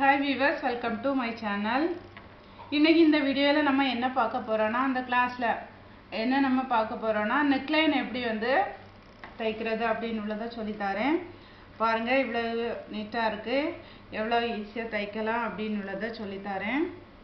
hi viewers welcome to my channel இன்னைக்கு இந்த வீடியோவில் நம்ம என்ன பார்க்க போகிறோன்னா அந்த கிளாஸில் என்ன நம்ம பார்க்க போகிறோன்னா நெக்லைன் எப்படி வந்து தைக்கிறது அப்படின்னு உள்ளதை சொல்லித்தரேன் பாருங்கள் இவ்வளோ நீட்டாக இருக்குது எவ்வளோ ஈஸியாக தைக்கலாம் அப்படின்னு உள்ளதை சொல்லித்தரேன்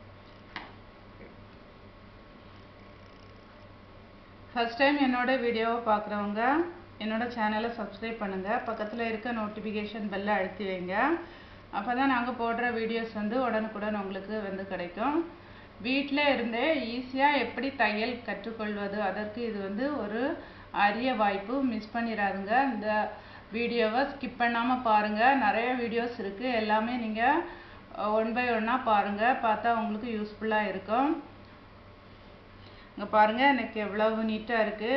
ஃபஸ்ட் டைம் என்னோட வீடியோவை பார்க்குறவங்க என்னோட சேனலை சப்ஸ்கிரைப் பண்ணுங்கள் பக்கத்தில் இருக்க நோட்டிஃபிகேஷன் பெல்லை அழுத்தி வைங்க அப்போ தான் நாங்கள் போடுற வீடியோஸ் வந்து உடனுக்குடன் உங்களுக்கு வந்து கிடைக்கும் வீட்டில் இருந்தே ஈஸியாக எப்படி தையல் கற்றுக்கொள்வது அதற்கு இது வந்து ஒரு அரிய வாய்ப்பு மிஸ் பண்ணிடாதுங்க இந்த வீடியோவை ஸ்கிப் பண்ணாமல் பாருங்கள் நிறைய வீடியோஸ் இருக்குது எல்லாமே நீங்கள் ஒன் பை ஒன்னாக பாருங்கள் பார்த்தா உங்களுக்கு யூஸ்ஃபுல்லாக இருக்கும் இங்கே பாருங்கள் எனக்கு எவ்வளவு நீட்டாக இருக்குது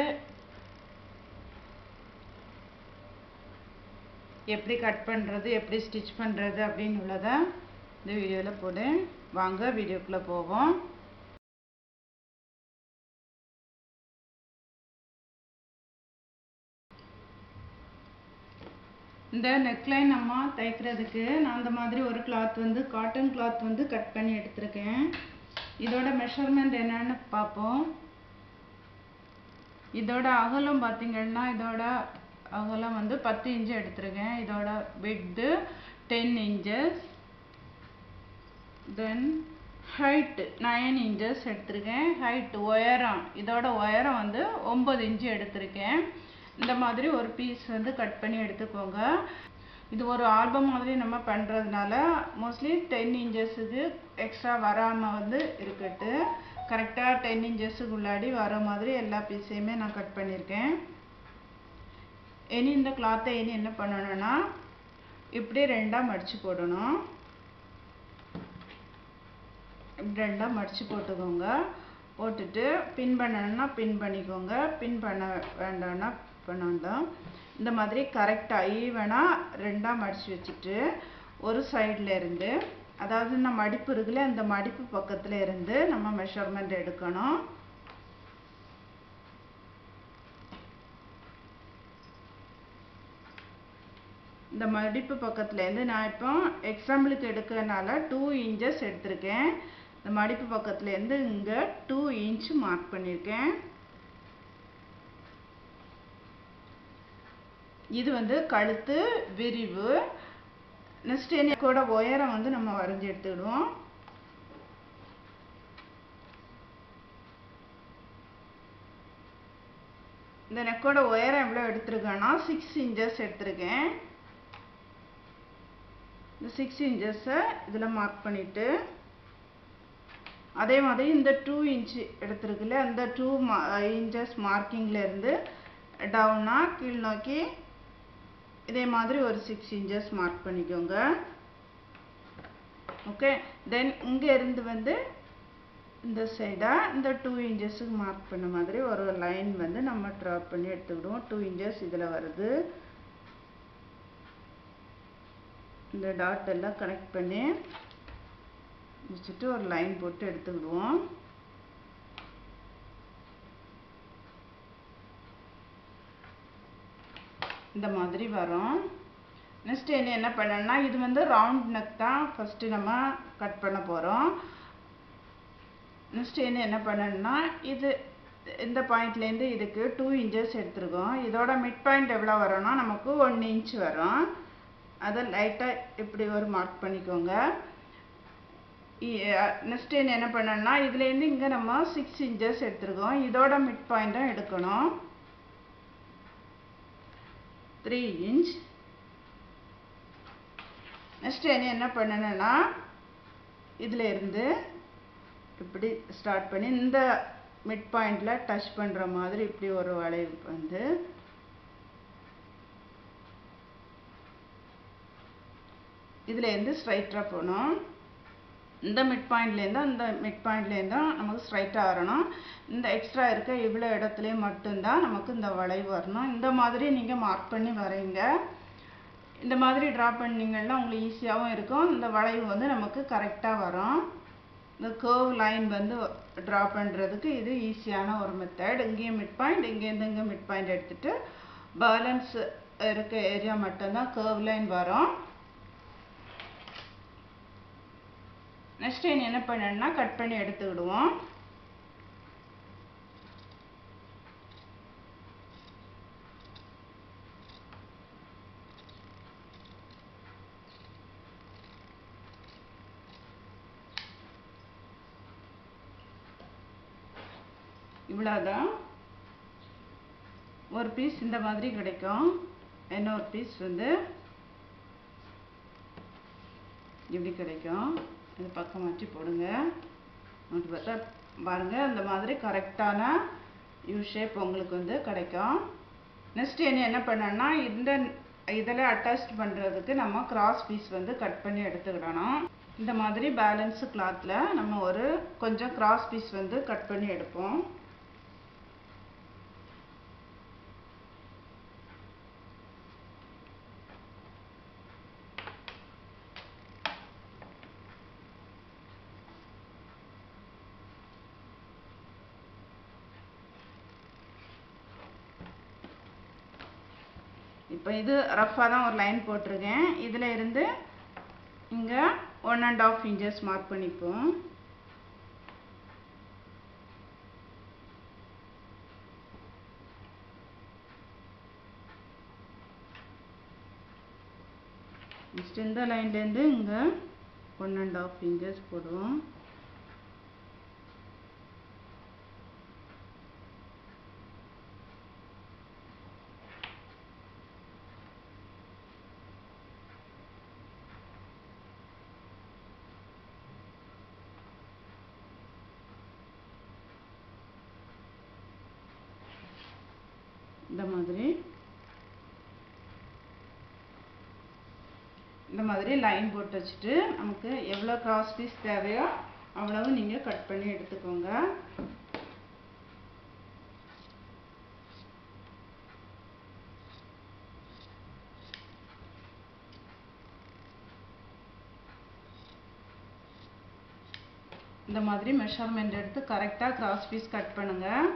எப்படி கட் பண்ணுறது எப்படி ஸ்டிச் பண்ணுறது அப்படின்னு உள்ளதை இந்த வீடியோவில் போடு வாங்க வீடியோக்குள்ளே போவோம் இந்த நெக்லைன் நம்ம தைக்கிறதுக்கு நான் அந்த மாதிரி ஒரு கிளாத் வந்து காட்டன் கிளாத் வந்து கட் பண்ணி எடுத்திருக்கேன் இதோட மெஷர்மெண்ட் என்னன்னு பார்ப்போம் இதோட அகலம் பார்த்தீங்கன்னா இதோட அகலம் வந்து பத்து இன்ச்சு எடுத்திருக்கேன் இதோட விட்டு ten inches then height nine inches எடுத்திருக்கேன் ஹைட் உயரம் இதோட உயரம் வந்து ஒம்பது இன்ச்சு எடுத்திருக்கேன் இந்த மாதிரி ஒரு பீஸ் வந்து கட் பண்ணி எடுத்துக்கோங்க இது ஒரு ஆல்பம் மாதிரி நம்ம பண்ணுறதுனால மோஸ்ட்லி டென் இன்ச்சஸுக்கு எக்ஸ்ட்ரா வராமல் வந்து இருக்கட்டு கரெக்டாக டென் இன்ச்சஸுக்கு உள்ளாடி வர மாதிரி எல்லா பீஸையுமே நான் கட் பண்ணியிருக்கேன் இனி இந்த கிளாத்தை இனி என்ன பண்ணணும்னா இப்படி ரெண்டாக மடித்து போடணும் இப்படி ரெண்டாக மடித்து போட்டுக்கோங்க போட்டுட்டு பின் பண்ணணும்னா பின் பண்ணிக்கோங்க பின் பண்ண வேண்டாம்னா பண்ண வேண்டாம் இந்த மாதிரி கரெக்டாக ஈவனாக ரெண்டாக மடித்து வச்சுட்டு ஒரு சைடில் இருந்து அதாவது இந்த மடிப்பு இருக்குல்ல அந்த மடிப்பு பக்கத்தில் இருந்து நம்ம மெஷர்மெண்ட் எடுக்கணும் இந்த மடிப்பு பக்கத்துலேருந்து நான் இப்போ எக்ஸாம்பிளுக்கு எடுக்கிறதுனால டூ இன்ச்சஸ் எடுத்திருக்கேன் இந்த மடிப்பு பக்கத்துலேருந்து இங்கே டூ இன்ச் மார்க் பண்ணியிருக்கேன் இது வந்து கழுத்து விரிவு நெக்ஸ்ட் கூட உயரம் வந்து நம்ம வரைஞ்சி எடுத்துக்கிடுவோம் இந்த நெக்கோட உயரம் எவ்வளோ எடுத்திருக்கேன்னா சிக்ஸ் இன்ச்சஸ் எடுத்திருக்கேன் இந்த சிக்ஸ் இன்ச்சஸை இதில் மார்க் பண்ணிவிட்டு அதே மாதிரி இந்த டூ இன்ச்சு எடுத்துருக்குல்ல அந்த டூ மா இன்ச்சஸ் மார்க்கிங்லேருந்து டவுனாக கீழ் நோக்கி இதே மாதிரி ஒரு சிக்ஸ் இன்ச்சஸ் மார்க் பண்ணிக்கோங்க ஓகே தென் இங்கே இருந்து வந்து இந்த சைடாக இந்த டூ இன்ச்சஸுக்கு மார்க் பண்ண மாதிரி ஒரு லைன் வந்து நம்ம ட்ரா பண்ணி எடுத்துக்கிடுவோம் டூ இன்ச்சஸ் இதில் வருது இந்த டாட் எல்லாம் கனெக்ட் பண்ணி வச்சுட்டு ஒரு லைன் போட்டு எடுத்துக்கிடுவோம் இந்த மாதிரி வரும் நெக்ஸ்ட் என்ன என்ன பண்ணணும்னா இது வந்து ரவுண்ட் நெக் தான் ஃபஸ்ட்டு நம்ம கட் பண்ண போகிறோம் நெக்ஸ்ட் என்ன என்ன பண்ணணும்னா இது இந்த பாயிண்ட்லேருந்து இதுக்கு டூ இன்ச்சஸ் எடுத்துருக்கோம் இதோட மிட் பாயிண்ட் எவ்வளோ வரும்னா நமக்கு ஒன் இன்ச் வரும் அதை லைட்டாக இப்படி ஒரு மார்க் பண்ணிக்கோங்க நெக்ஸ்ட் என்ன என்ன பண்ணணும்னா இதுலேருந்து இங்கே நம்ம சிக்ஸ் இன்ச்சஸ் எடுத்துருக்கோம் இதோட மிட் பாயிண்ட்டும் எடுக்கணும் த்ரீ இன்ச் நெக்ஸ்ட் என்ன என்ன பண்ணணும்னா இதில் இருந்து இப்படி ஸ்டார்ட் பண்ணி இந்த மிட் பாயிண்டில் டச் பண்ணுற மாதிரி இப்படி ஒரு வளைவு வந்து இதுலேருந்து ஸ்ட்ரைட்டாக போகணும் இந்த மிட் பாயிண்ட்லேருந்து அந்த மிட் பாயிண்ட்லேருந்தும் நமக்கு ஸ்ட்ரைட்டாக வரணும் இந்த எக்ஸ்ட்ரா இருக்க இவ்வளோ இடத்துலையும் மட்டும்தான் நமக்கு இந்த வளைவு வரணும் இந்த மாதிரி நீங்கள் மார்க் பண்ணி வரைங்க இந்த மாதிரி ட்ரா பண்ணிங்கன்னா உங்களுக்கு ஈஸியாகவும் இருக்கும் இந்த வளைவு வந்து நமக்கு கரெக்டாக வரும் இந்த கர்வ் லைன் வந்து ட்ரா பண்ணுறதுக்கு இது ஈஸியான ஒரு மெத்தட் இங்கேயும் மிட் பாயிண்ட் இங்கேருந்து இங்கே மிட் பாயிண்ட் எடுத்துகிட்டு பேலன்ஸ் இருக்க ஏரியா மட்டும்தான் கர்வ் லைன் வரும் நெக்ஸ்ட் இனி என்ன பண்ணணும்னா கட் பண்ணி எடுத்துக்கிடுவோம் இவ்வளோதான் ஒரு பீஸ் இந்த மாதிரி கிடைக்கும் இன்னொரு பீஸ் வந்து இப்படி கிடைக்கும் இது பக்கம் வச்சு போடுங்க அப்படி பார்த்தா பாருங்கள் இந்த மாதிரி கரெக்டான யூ ஷேப் உங்களுக்கு வந்து கிடைக்கும் நெக்ஸ்ட் என்ன என்ன பண்ணணும்னா இந்த இதில் அட்டாச் பண்ணுறதுக்கு நம்ம கிராஸ் பீஸ் வந்து கட் பண்ணி எடுத்துக்கிடணும் இந்த மாதிரி பேலன்ஸு கிளாத்தில் நம்ம ஒரு கொஞ்சம் கிராஸ் பீஸ் வந்து கட் பண்ணி எடுப்போம் இப்போ இது ரஃப்பாக தான் ஒரு லைன் போட்டிருக்கேன் இதில் இருந்து இங்கே one and half inches mark பண்ணிப்போம் நெக்ஸ்ட் இந்த லைன்லேருந்து இங்கே ஒன் அண்ட் ஆஃப் இன்ச்சஸ் போடுவோம் இந்த மாதிரி இந்த மாதிரி லைன் போட்டு வச்சுட்டு நமக்கு எவ்வளோ கிராஸ் பீஸ் தேவையோ அவ்வளவு நீங்கள் கட் பண்ணி எடுத்துக்கோங்க இந்த மாதிரி மெஷர்மெண்ட் எடுத்து கரெக்டாக கிராஸ் பீஸ் கட் பண்ணுங்கள்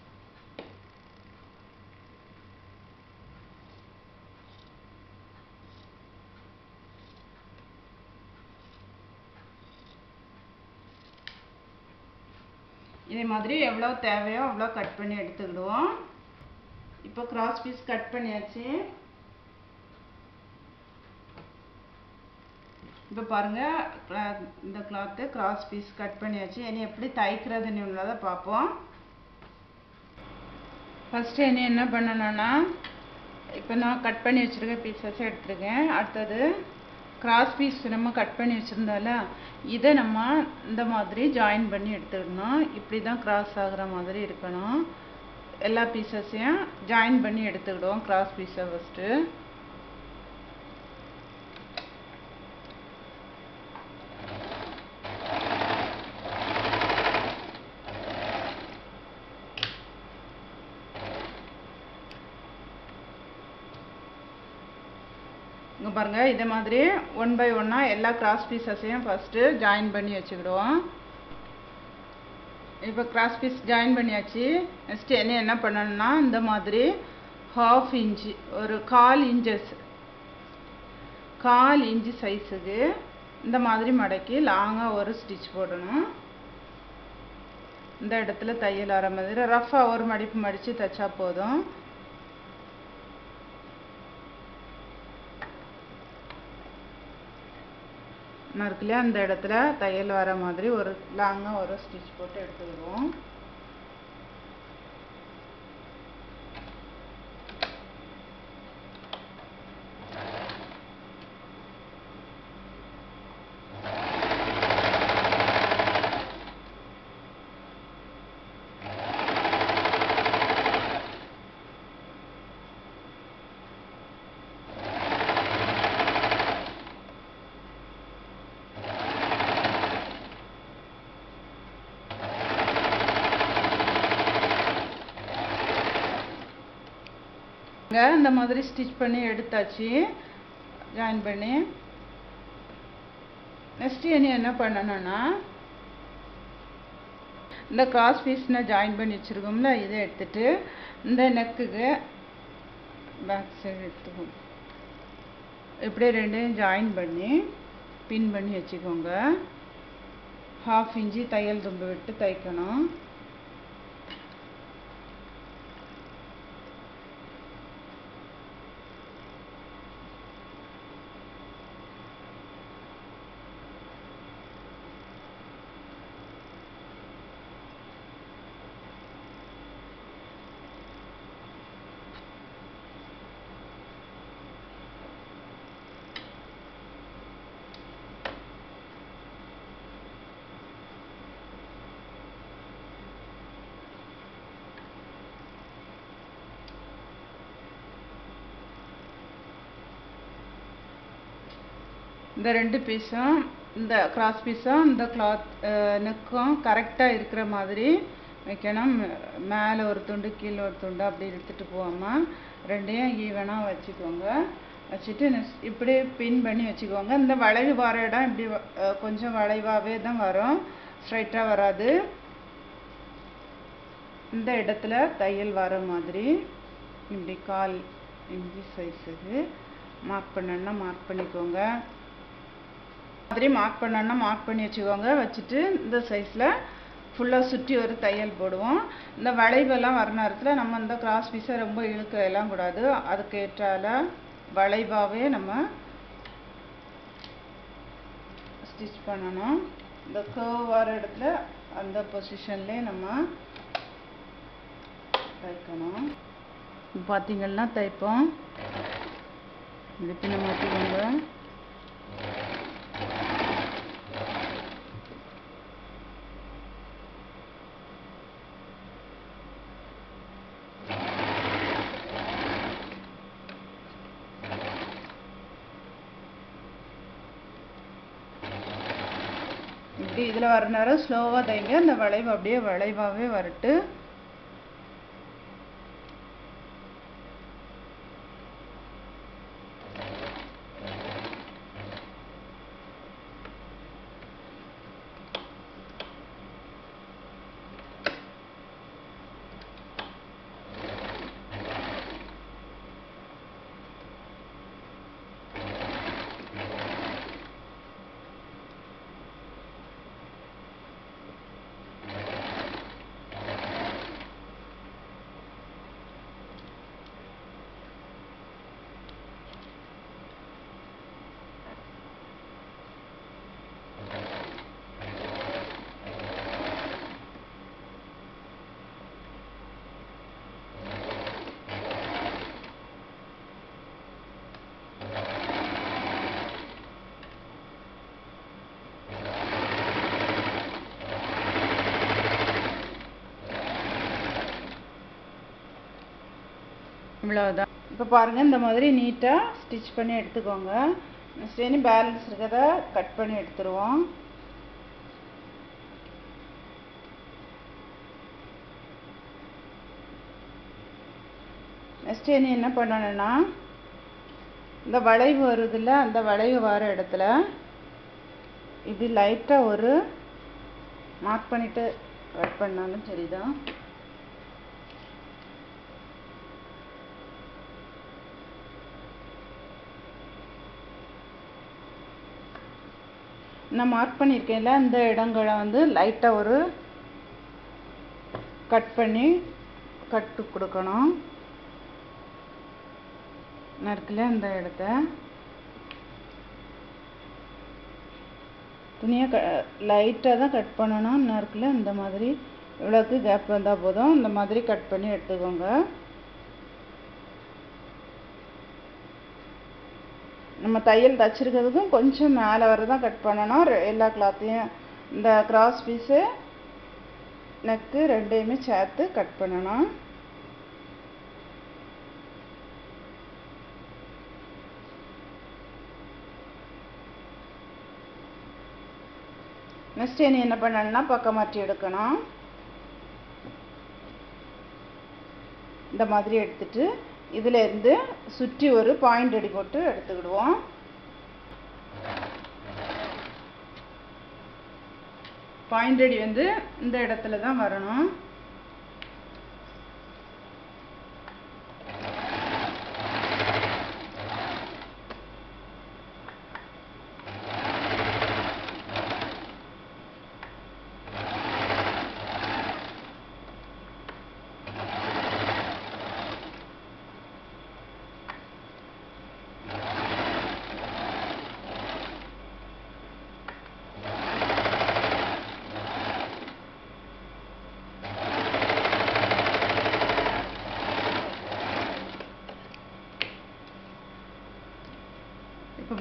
இதே மாதிரி எவ்வளோ தேவையோ அவ்வளோ கட் பண்ணி எடுத்துக்கிடுவோம் இப்போ கிராஸ் பீஸ் கட் பண்ணியாச்சு இப்போ பாருங்கள் இந்த கிளாத்து கிராஸ் பீஸ் கட் பண்ணியாச்சு இனி எப்படி தைக்கிறதுன்னு உள்ளதை பார்ப்போம் ஃபஸ்ட்டு இனி என்ன பண்ணணும்னா இப்போ நான் கட் பண்ணி வச்சுருக்க பீசஸ் எடுத்துருக்கேன் அடுத்தது கிராஸ் பீஸ் நம்ம கட் பண்ணி வச்சுருந்தால இதை நம்ம இந்த மாதிரி ஜாயின் பண்ணி எடுத்துக்கணும் இப்படி தான் கிராஸ் ஆகுற மாதிரி இருக்கணும் எல்லா பீசஸையும் ஜாயின் பண்ணி எடுத்துக்கிடுவோம் கிராஸ் பீஸை ஃபஸ்ட்டு இங்கே பாருங்கள் இதே மாதிரி ஒன் பை ஒன்னாக எல்லா கிராஸ் பீசஸையும் ஃபஸ்ட்டு ஜாயின் பண்ணி வச்சுக்கிடுவோம் இப்போ கிராஸ் பீஸ் ஜாயின் பண்ணியாச்சு நெக்ஸ்ட்டு என்ன என்ன பண்ணணும்னா இந்த மாதிரி ஹாஃப் இன்ச்சு ஒரு கால் இன்ச்சஸ் கால் இன்ச்சு சைஸுக்கு இந்த மாதிரி மடக்கி லாங்காக ஒரு ஸ்டிச் போடணும் இந்த இடத்துல தையல் வர மாதிரி ரஃப்பாக ஒரு மடிப்பு மடித்து தைச்சா போதும் நான் இருக்கு இல்லையா அந்த இடத்துல தையல் வர மாதிரி ஒரு லாங்காக ஒரு ஸ்டிச் போட்டு எடுத்துக்கிடுவோம் இந்த மாதிரி ஸ்டிச் பண்ணி எடுத்தாச்சு ஜாயின் பண்ணி நெக்ஸ்ட் இனி என்ன பண்ணணும்னா இந்த கிராஸ் பீஸ்னா ஜாயின் பண்ணி வச்சுருக்கோம்ல இதை எடுத்துட்டு இந்த நெக்குக்கு பேக் சைடு எடுத்துக்கோங்க இப்படியே ரெண்டையும் ஜாயின் பண்ணி பின் பண்ணி வச்சுக்கோங்க ஹாஃப் இன்ச்சு தையல் தும்பு விட்டு தைக்கணும் இந்த ரெண்டு பீஸும் இந்த கிராஸ் பீஸும் இந்த கிளாத் நெக்கும் கரெக்டாக இருக்கிற மாதிரி வைக்கணும் மேலே ஒரு துண்டு கீழே ஒரு துண்டு அப்படி எடுத்துகிட்டு போகாமல் ரெண்டையும் ஈவனாக வச்சுக்கோங்க வச்சுட்டு நெக்ஸ்ட் இப்படி பின் பண்ணி வச்சுக்கோங்க இந்த வளைவு வர இடம் இப்படி வ- அஹ் கொஞ்சம் வளைவாகவே தான் வரும் ஸ்ட்ரைட்டாக வராது இந்த இடத்துல தையல் வர மாதிரி இப்படி கால் இன்ச்சி சைஸுக்கு மார்க் பண்ணணும்னா மார்க் பண்ணிக்கோங்க மாதிரி மார்க் பண்ணணும்னா மார்க் பண்ணி வச்சுக்கோங்க வச்சுட்டு இந்த சைஸில் ஃபுல்லாக சுற்றி ஒரு தையல் போடுவோம் இந்த வளைவெல்லாம் வர நேரத்தில் நம்ம இந்த கிராஸ் பீஸை ரொம்ப இழுக்க எல்லாம் கூடாது அதுக்கு ஏற்றால வளைவாகவே நம்ம ஸ்டிச் பண்ணணும் இந்த கர்வ் வர இடத்துல அந்த பொசிஷன்லேயே நம்ம தைக்கணும் பார்த்தீங்கன்னா தைப்போம் இது பின்ன மாற்றிக்கோங்க இப்படி இதில் வர நேரம் ஸ்லோவாக தைங்க இந்த வளைவு அப்படியே வளைவாகவே வரட்டு இவ்வளவுதான் இப்போ பாருங்கள் இந்த மாதிரி நீட்டாக ஸ்டிச் பண்ணி எடுத்துக்கோங்க நெக்ஸ்ட் இனி பேலன்ஸ் இருக்கிறத கட் பண்ணி எடுத்துருவோம் நெக்ஸ்ட் இனி என்ன பண்ணணும்னா இந்த வளைவு வருதுல்ல அந்த வளைவு வர இடத்துல இப்படி லைட்டாக ஒரு மார்க் பண்ணிட்டு கட் பண்ணாலும் சரிதான் நான் மார்க் பண்ணியிருக்கேன்ல இந்த இடங்களை வந்து லைட்டாக ஒரு கட் பண்ணி கட்டு கொடுக்கணும் நறுக்கல இந்த இடத்த துணியை க லைட்டாக தான் கட் பண்ணணும் நறுக்கல இந்த மாதிரி இவ்வளோக்கு கேப் வந்தால் போதும் இந்த மாதிரி கட் பண்ணி எடுத்துக்கோங்க நம்ம தையல் தச்சிருக்கிறதுக்கும் கொஞ்சம் மேலே வர தான் கட் பண்ணணும் ரெ- எல்லா கிளாத்தையும் இந்த கிராஸ் பீஸு நெக்கு ரெண்டையுமே சேர்த்து கட் பண்ணணும் நெக்ஸ்ட் இனி என்ன பண்ணணும்னா பக்கம் மாற்றி எடுக்கணும் இந்த மாதிரி எடுத்துட்டு இதுல இருந்து சுற்றி ஒரு பாயிண்ட் அடி போட்டு எடுத்துக்கிடுவோம் பாயிண்ட் அடி வந்து இந்த இடத்துல தான் வரணும்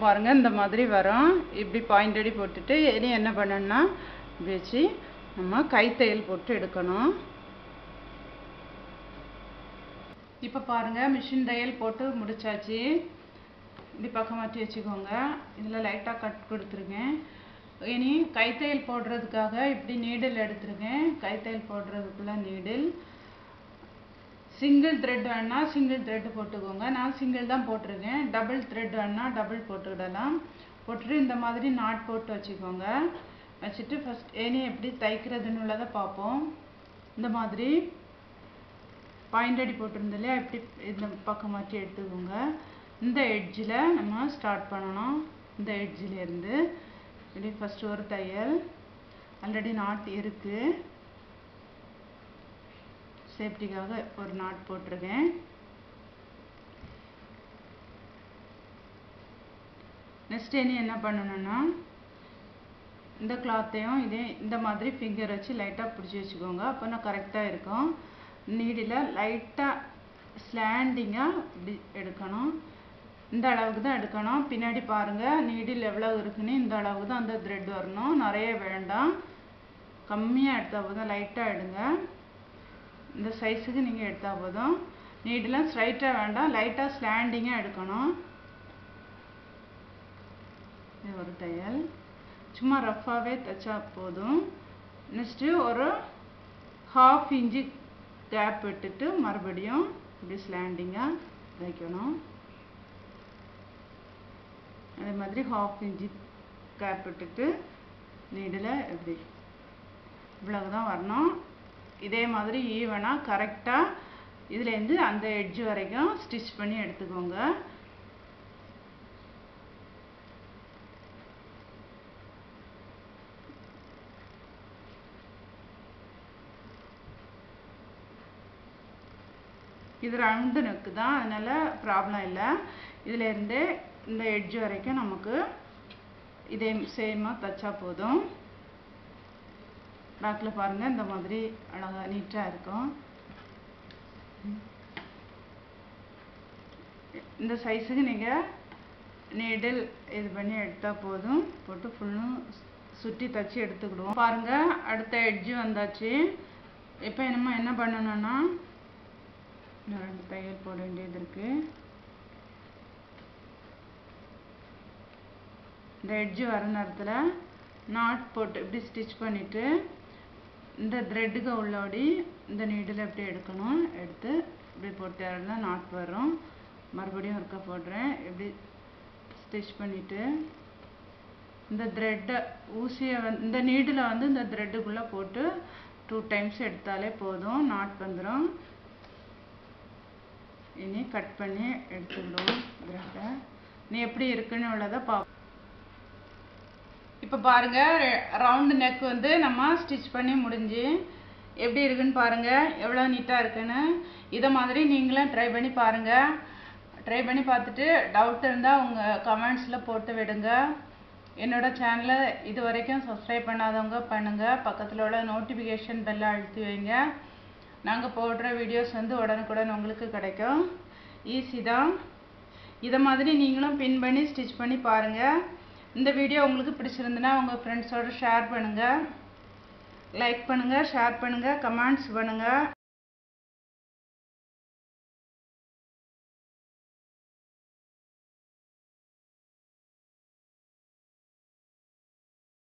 பாருங்கள் இந்த மாதிரி வரும் இப்படி பாயிண்ட் அடி போட்டுட்டு இனி என்ன பண்ணணும்னா இப்படி வச்சு நம்ம கைத்தையல் போட்டு எடுக்கணும் இப்போ பாருங்கள் மிஷின் தையல் போட்டு முடிச்சாச்சு இப்படி பக்கம் மாற்றி வச்சுக்கோங்க இதில் லைட்டாக கட் கொடுத்துருக்கேன் இனி கைத்தையல் போடுறதுக்காக இப்படி நீடில் எடுத்துருக்கேன் கைத்தையல் போடுறதுக்குள்ள நீடில் சிங்கிள் த்ரெட் வேணா சிங்கிள் த்ரெட் போட்டுக்கோங்க நான் சிங்கிள் தான் போட்டிருக்கேன் டபுள் த்ரெட் வேணா டபுள் போட்டுக்கிடலாம் போட்டுட்டு இந்த மாதிரி நாட் போட்டு வச்சுக்கோங்க வச்சுட்டு ஃபஸ்ட் ஏனி எப்படி தைக்கிறதுன்னு உள்ளதை பார்ப்போம் இந்த மாதிரி பாயிண்ட் அடி போட்டிருந்தோம் இல்லையா இப்படி இந்த பக்கம் மாற்றி எடுத்துக்கோங்க இந்த எட்ஜில் நம்ம ஸ்டார்ட் பண்ணணும் இந்த எட்ஜிலேருந்து இப்படி ஃபஸ்ட்டு ஒரு தையல் ஆல்ரெடி நாட் இருக்குது சேஃப்டிக்காக ஒரு நாட் போட்டிருக்கேன் நெக்ஸ்ட் இனி என்ன பண்ணணும்னா இந்த கிளாத்தையும் இதே இந்த மாதிரி ஃபிங்கர் வச்சு லைட்டாக பிடிச்சி வச்சுக்கோங்க அப்போ நான் கரெக்டாக இருக்கும் நீடில் லைட்டாக ஸ்லாண்டிங்காக இப்படி எடுக்கணும் இந்த அளவுக்கு தான் எடுக்கணும் பின்னாடி பாருங்கள் நீடில் எவ்வளோ இருக்குன்னு இந்த அளவுக்கு தான் அந்த த்ரெட் வரணும் நிறைய வேண்டாம் கம்மியாக எடுத்தால் போதும் லைட்டாக எடுங்க இந்த சைஸுக்கு நீங்கள் எடுத்தால் போதும் நீடெலாம் ஸ்ட்ரைட்டாக வேண்டாம் லைட்டாக ஸ்லாண்டிங்காக எடுக்கணும் இது ஒரு தையல் சும்மா ரஃப்பாகவே தைச்சா போதும் நெக்ஸ்ட்டு ஒரு ஹாஃப் இன்ச்சு கேப் விட்டுட்டு மறுபடியும் இப்படி ஸ்லாண்டிங்காக தைக்கணும் அதே மாதிரி ஹாஃப் இன்ச்சு கேப் விட்டுட்டு நீடில் இப்படி இவ்வளவு தான் வரணும் இதே மாதிரி ஈவனாக கரெக்டாக இதுலேருந்து அந்த எட்ஜ் வரைக்கும் ஸ்டிச் பண்ணி எடுத்துக்கோங்க இது ரவுண்டு நெக்கு தான் அதனால் ப்ராப்ளம் இல்லை இதுலேருந்து இந்த எட்ஜ் வரைக்கும் நமக்கு இதே சேமாக தைச்சா போதும் பேக்கில் பாருங்கள் இந்த மாதிரி அழகாக நீட்டாக இருக்கும் இந்த சைஸுக்கு நீங்கள் நீடில் இது பண்ணி எடுத்தால் போதும் போட்டு ஃபுல்லும் சுற்றி தச்சு எடுத்துக்கிடுவோம் பாருங்கள் அடுத்த எட்ஜு வந்தாச்சு இப்போ நம்ம என்ன பண்ணணும்னா இன்னும் ரெண்டு தையல் போட வேண்டியது இருக்குது இந்த எட்ஜு வர நேரத்தில் நாட் போட்டு இப்படி ஸ்டிச் பண்ணிவிட்டு இந்த த்ரெட்டுக்கு உள்ளபடி இந்த நீடில் எப்படி எடுக்கணும் எடுத்து இப்படி போட்டு தான் நாட் வரும் மறுபடியும் ஒருக்கா போடுறேன் இப்படி ஸ்டிச் பண்ணிவிட்டு இந்த த்ரெட்டை ஊசியை வந்து இந்த நீடில் வந்து இந்த த்ரெட்டுக்குள்ளே போட்டு டூ டைம்ஸ் எடுத்தாலே போதும் நாட் வந்துடும் இனி கட் பண்ணி எடுத்துக்கிடுவோம் த்ரெட்டை நீ எப்படி இருக்குன்னு உள்ளதை பா இப்போ பாருங்க ரவுண்டு நெக் வந்து நம்ம ஸ்டிச் பண்ணி முடிஞ்சு எப்படி இருக்குன்னு பாருங்க எவ்வளோ நீட்டாக இருக்குன்னு இதை மாதிரி நீங்களும் ட்ரை பண்ணி பாருங்க ட்ரை பண்ணி பார்த்துட்டு டவுட் இருந்தால் உங்கள் கமெண்ட்ஸில் போட்டு விடுங்க என்னோட சேனலை இது வரைக்கும் சப்ஸ்கிரைப் பண்ணாதவங்க பண்ணுங்கள் பக்கத்தில் உள்ள நோட்டிஃபிகேஷன் பெல்லை அழுத்தி வைங்க நாங்கள் போடுற வீடியோஸ் வந்து உடனுக்குடன் உங்களுக்கு கிடைக்கும் ஈஸி தான் இதை மாதிரி நீங்களும் பின் பண்ணி ஸ்டிச் பண்ணி பாருங்கள் இந்த வீடியோ உங்களுக்கு பிடிச்சிருந்துன்னா உங்கள் ஃப்ரெண்ட்ஸோடு ஷேர் பண்ணுங்கள் லைக் பண்ணுங்கள் ஷேர் பண்ணுங்கள் கமெண்ட்ஸ் பண்ணுங்கள்